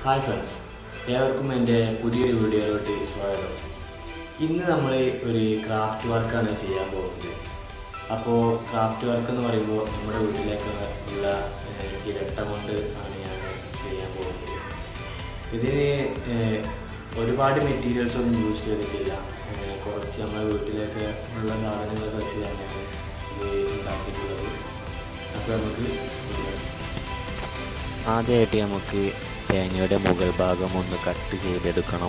Hi friends ഏവർക്കും എൻ്റെ പുതിയൊരു വീഡിയോയിലോട്ട് സ്വാഗതം ഇന്ന് നമ്മൾ ഒരു ക്രാഫ്റ്റ് വർക്കാണ് ചെയ്യാൻ പോകുന്നത് അപ്പോൾ ക്രാഫ്റ്റ് വർക്ക് എന്ന് പറയുമ്പോൾ നമ്മുടെ വീട്ടിലേക്ക് ഉള്ള ഏഹ്, ചിരട്ട കൊണ്ട് ആണ് ഞാൻ ചെയ്യാൻ പോകുന്നത് ഇതിന് ഏഹ്, ഒരുപാട് മെറ്റീരിയൽസ് ഒന്നും യൂസ് ചെയ്തിട്ടില്ല ഏഹ്, കുറച്ച് നമ്മുടെ വീട്ടിലേക്ക് ഉള്ള സാധനങ്ങളൊക്കെ വെച്ച് തന്നെയാണ് ഇത് ഉണ്ടാക്കിയിട്ടുള്ളത് അപ്പോൾ നമുക്ക് നോക്കാം. ആദ്യമായിട്ട് നമുക്ക് തേങ്ങയുടെ മുകൾ ഭാഗം ഒന്ന് കട്ട് ചെയ്തെടുക്കണം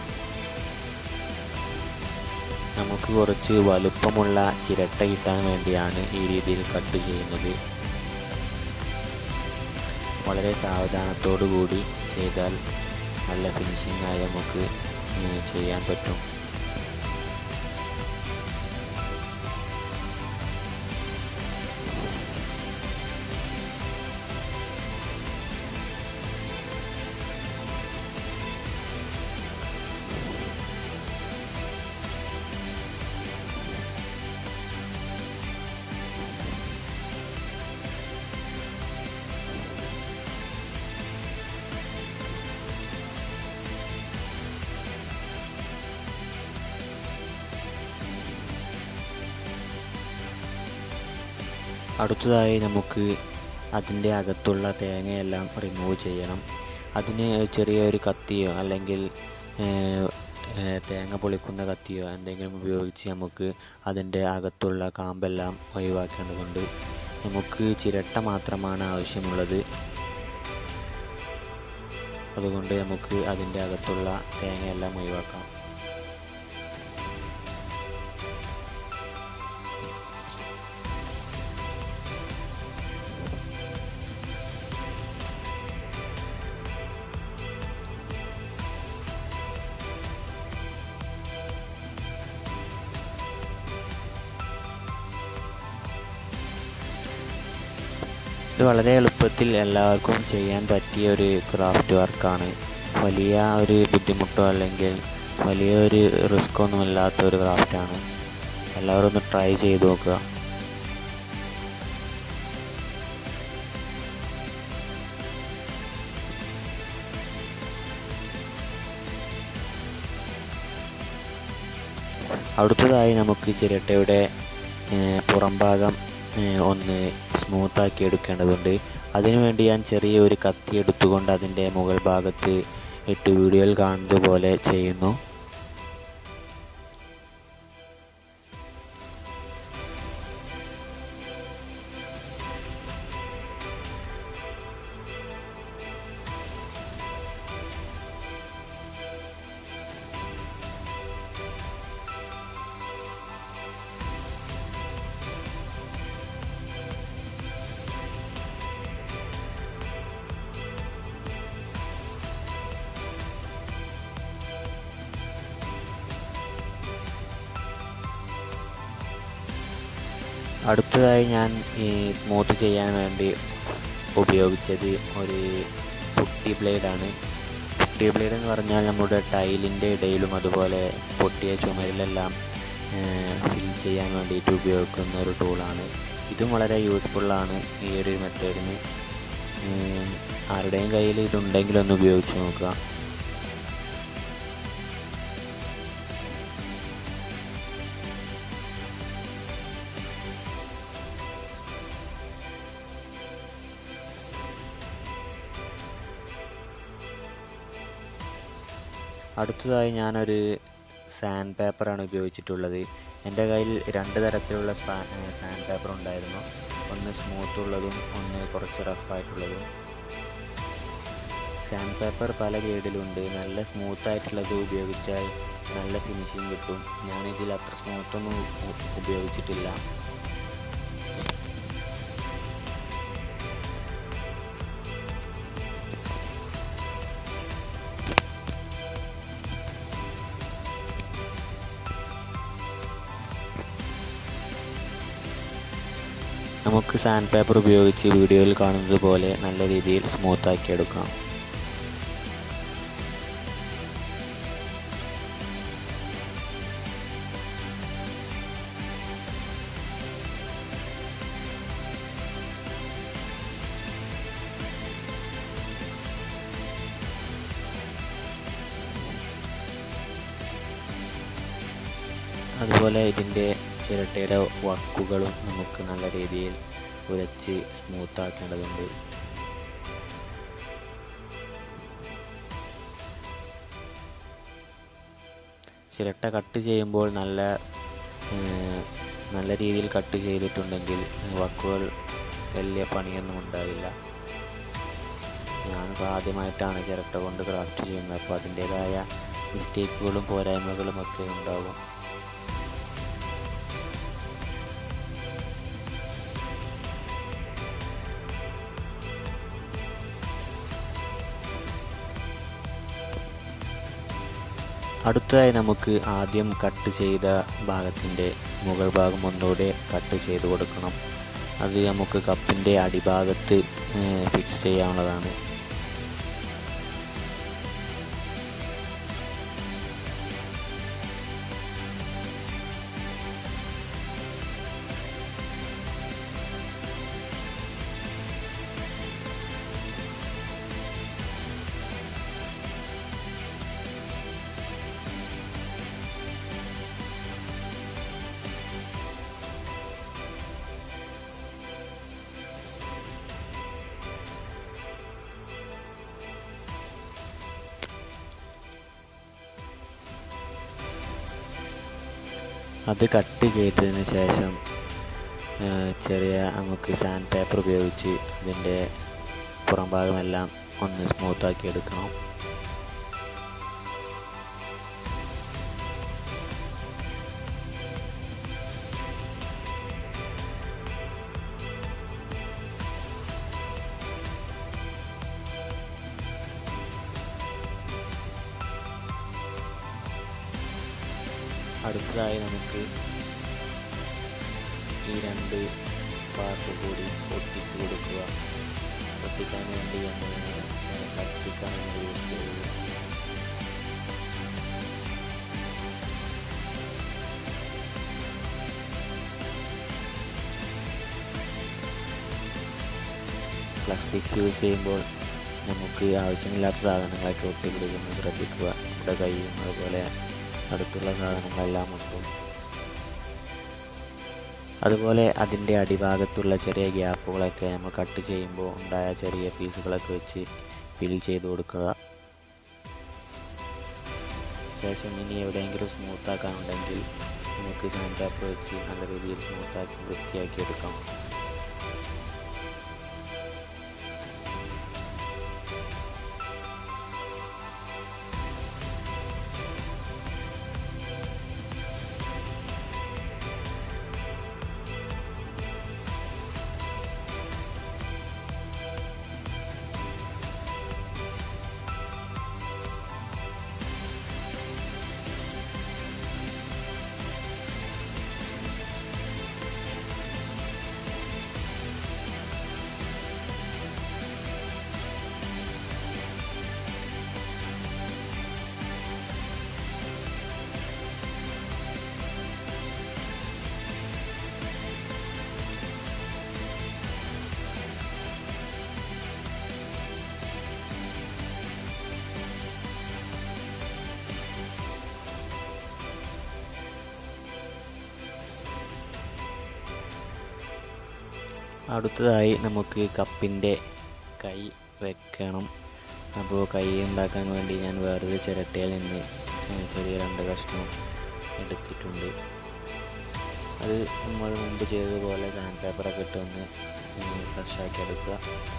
നമുക്ക് കുറച്ച് വലുപ്പമുള്ള ചിരട്ട കിട്ടാൻ വേണ്ടിയാണ് ഈ രീതിയിൽ കട്ട് ചെയ്യുന്നത് വളരെ സാവധാനത്തോടു കൂടി ചെയ്താൽ നല്ല ഫിനിഷിംഗ് ആയി നമുക്ക് ഉം, ചെയ്യാൻ പറ്റും അടുത്തതായി നമുക്ക് അതിൻ്റെ അകത്തുള്ള തേങ്ങയെല്ലാം റിമൂവ് ചെയ്യണം അതിന് ചെറിയൊരു കത്തിയോ അല്ലെങ്കിൽ ഏഹ്, ഏഹ്, തേങ്ങ പൊളിക്കുന്ന കത്തിയോ എന്തെങ്കിലും ഉപയോഗിച്ച് നമുക്ക് അതിൻ്റെ അകത്തുള്ള കാമ്പെല്ലാം ഒഴിവാക്കേണ്ടതുണ്ട് നമുക്ക് ചിരട്ട മാത്രമാണ് ആവശ്യമുള്ളത് അതുകൊണ്ട് നമുക്ക് അതിൻ്റെ അകത്തുള്ള തേങ്ങയെല്ലാം ഒഴിവാക്കാം ഇത് വളരെ എളുപ്പത്തിൽ എല്ലാവർക്കും ചെയ്യാൻ പറ്റിയ ഒരു ക്രാഫ്റ്റ് വർക്കാണ് വലിയ ഒരു ബുദ്ധിമുട്ടോ അല്ലെങ്കിൽ വലിയ ഒരു റിസ്ക് ഒന്നും ഇല്ലാത്ത ഒരു ക്രാഫ്റ്റാണ് എല്ലാവരും ഒന്ന് ട്രൈ ചെയ്ത് നോക്കുക അടുത്തതായി നമുക്ക് ചിരട്ടയുടെ ഏഹ്, പുറംഭാഗം ഏഹ്, ഒന്ന് സ്മൂത്താക്കി എടുക്കേണ്ടതുണ്ട് അതിനുവേണ്ടി ഞാൻ ചെറിയ ഒരു കത്തി എടുത്തുകൊണ്ട് അതിൻ്റെ മുകൾ ഭാഗത്ത് ഇട്ട് വീഡിയോയിൽ കാണുന്നത് പോലെ ചെയ്യുന്നു അടുത്തതായി ഞാൻ ഈ സ്മൂത്ത് ചെയ്യാൻ വേണ്ടി ഉപയോഗിച്ചത് ഒരു പുട്ടി ബ്ലേഡാണ് പുട്ടി ബ്ലേഡ് എന്ന് പറഞ്ഞാൽ നമ്മുടെ ടൈലിൻ്റെ ഇടയിലും അതുപോലെ പൊട്ടിയ ചുമരിലെല്ലാം ഫിൽ ചെയ്യാൻ വേണ്ടിയിട്ട് ഉപയോഗിക്കുന്ന ഒരു ടൂളാണ് ഇതും വളരെ യൂസ്ഫുള്ളാണ് ഈ ഒരു മെത്തേഡിന് ആരുടെയും കയ്യിൽ ഇതുണ്ടെങ്കിൽ ഒന്ന് ഉപയോഗിച്ച് നോക്കുക അടുത്തതായി ഞാനൊരു സാൻഡ് പേപ്പറാണ് ഉപയോഗിച്ചിട്ടുള്ളത് എൻ്റെ കയ്യിൽ രണ്ട് തരത്തിലുള്ള സാൻഡ് പേപ്പർ ഉണ്ടായിരുന്നു ഒന്ന് സ്മൂത്ത് ഉള്ളതും ഒന്ന് കുറച്ച് റഫായിട്ടുള്ളതും സാൻഡ് പേപ്പർ പല ഗ്രേഡിലുണ്ട് നല്ല സ്മൂത്ത് ആയിട്ടുള്ളത് ഉപയോഗിച്ചാൽ നല്ല ഫിനിഷിങ് കിട്ടും ഞാനിതിൽ അത്ര സ്മൂത്തൊന്നും ഉ- ഉപയോഗിച്ചിട്ടില്ല നമുക്ക് സാൻഡ് പേപ്പർ ഉപയോഗിച്ച് വീഡിയോയിൽ കാണുന്നത് പോലെ നല്ല രീതിയിൽ സ്മൂത്ത് ആക്കി എടുക്കാം അതുപോലെ ഇതിൻ്റെ ചിരട്ടയുടെ വർക്കുകളും നമുക്ക് നല്ല രീതിയിൽ ഉരച്ച് സ്മൂത്ത് ആക്കേണ്ടതുണ്ട് ചിരട്ട കട്ട് ചെയ്യുമ്പോൾ നല്ല ഏർ, നല്ല രീതിയിൽ കട്ട് ചെയ്തിട്ടുണ്ടെങ്കിൽ വർക്കുകൾ വലിയ പണിയൊന്നും ഉണ്ടാവില്ല ഞാനിപ്പോൾ ആദ്യമായിട്ടാണ് ചിരട്ട കൊണ്ട് ക്രാഫ്റ്റ് ചെയ്യുന്നത് അപ്പോൾ അതിൻ്റേതായ മിസ്റ്റേക്കുകളും പോരായ്മകളും ഒക്കെ ഉണ്ടാകും അടുത്തതായി നമുക്ക് ആദ്യം കട്ട് ചെയ്ത ഭാഗത്തിൻ്റെ മുകൾ ഭാഗം ഒന്നുകൂടെ കട്ട് ചെയ്ത് കൊടുക്കണം അത് നമുക്ക് കപ്പിൻ്റെ അടിഭാഗത്ത് ഫിക്സ് ചെയ്യാവുന്നതാണ് അത് കട്ട് ചെയ്തതിന് ശേഷം ആ, ചെറിയ നമുക്ക് സാൻഡ് പേപ്പർ ഉപയോഗിച്ച് അതിൻ്റെ പുറം ഭാഗമെല്ലാം ഒന്ന് സ്മൂത്താക്കി എടുക്കണം അടുത്തതായി നമുക്ക് ഈ രണ്ട് പാർട്ട് കൂടി ഒട്ടിച്ചു കൊടുക്കുക ഒട്ടിക്കാൻ വേണ്ടി നമ്മൾ കത്തിക്കാണ് യൂസ് ചെയ്യുന്നത് പ്ലാസ്റ്റിക് യൂസ് ചെയ്യുമ്പോൾ നമുക്ക് ആവശ്യമില്ലാത്ത സാധനങ്ങളൊക്കെ ഒട്ടിപ്പിടിക്കുന്നത് ശ്രദ്ധിക്കുക നമ്മുടെ കൈയും അതുപോലെ അടുത്തുള്ള സാധനങ്ങളെല്ലാം ഒട്ടും അതുപോലെ അതിൻ്റെ അടിഭാഗത്തുള്ള ചെറിയ ഗ്യാപ്പുകളൊക്കെ നമ്മൾ കട്ട് ചെയ്യുമ്പോൾ ഉണ്ടായ ചെറിയ പീസുകളൊക്കെ വെച്ച് ഫിൽ ചെയ്ത് കൊടുക്കുക ശേഷം ഇനി എവിടെയെങ്കിലും സ്മൂത്താക്കാനുണ്ടെങ്കിൽ നമുക്ക് സാൻഡ് പേപ്പർ വെച്ച് നല്ല രീതിയിൽ സ്മൂത്താക്കി വൃത്തിയാക്കി എടുക്കാം അടുത്തതായി നമുക്ക് കപ്പിൻ്റെ കൈ വെക്കണം അപ്പോൾ കൈ ഉണ്ടാക്കാൻ വേണ്ടി ഞാൻ വേറൊരു ചിരട്ടയിൽ നിന്ന് ഏഹ് ചെറിയ രണ്ട് കഷ്ണം എടുത്തിട്ടുണ്ട് അത് നമ്മൾ മുമ്പ് ചെയ്തതുപോലെ സാൻഡ് പേപ്പറൊക്കെ ഇട്ടൊന്ന് ഫ്രഷാക്കി എടുക്കുക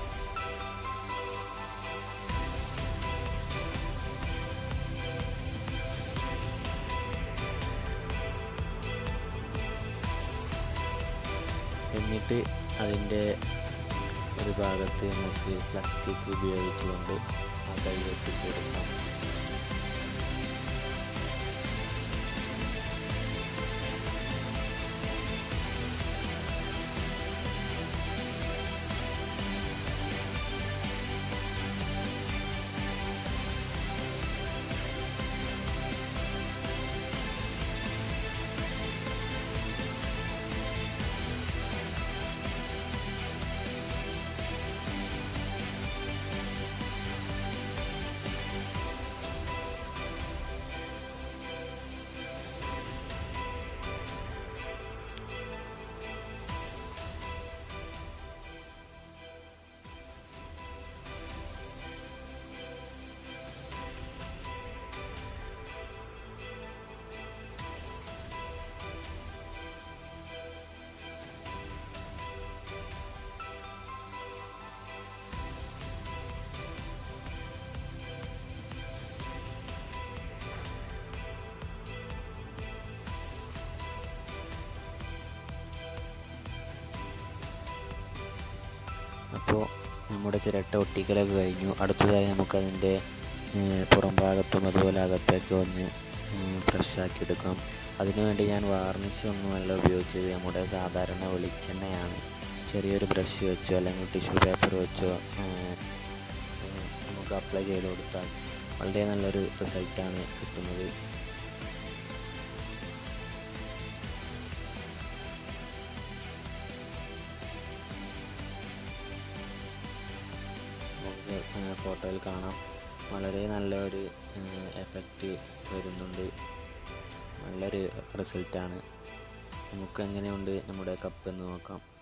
എന്നിട്ട് അതിൻ്റെ ഒരു ഭാഗത്ത് നമുക്ക് പ്ലാസ്റ്റിക് ഉപയോഗിച്ചുകൊണ്ട് ആ കൈ ഒട്ടിച്ച് കൊടുക്കാം അപ്പോൾ നമ്മുടെ ചിരട്ട ഒട്ടിക്കലൊക്കെ കഴിഞ്ഞു അടുത്തതായി നമുക്കതിൻ്റെ പുറം ഭാഗത്തും അതുപോലെ അകത്തൊക്കെ ഒന്ന് ഫ്രഷ് ആക്കി എടുക്കാം അതിനുവേണ്ടി ഞാൻ വാർണിഷ് ഒന്നുമല്ല ഉപയോഗിച്ചത് നമ്മുടെ സാധാരണ വെളിച്ചെണ്ണയാണ് ചെറിയൊരു ബ്രഷ് വെച്ചോ അല്ലെങ്കിൽ ടിഷ്യൂ പേപ്പർ വെച്ചോ ഏഹ്, ഏഹ്, നമുക്ക് അപ്ലൈ ചെയ്ത് കൊടുത്താൽ വളരെ നല്ലൊരു റിസൾട്ടാണ് കിട്ടുന്നത് നമുക്ക് ഏഹ്, ഫോട്ടോയിൽ കാണാം വളരെ നല്ലൊരു എഫക്റ്റ് വരുന്നുണ്ട് നല്ലൊരു റിസൾട്ടാണ് നമുക്ക് എങ്ങനെയുണ്ട് നമ്മുടെ കപ്പ് എന്ന് നോക്കാം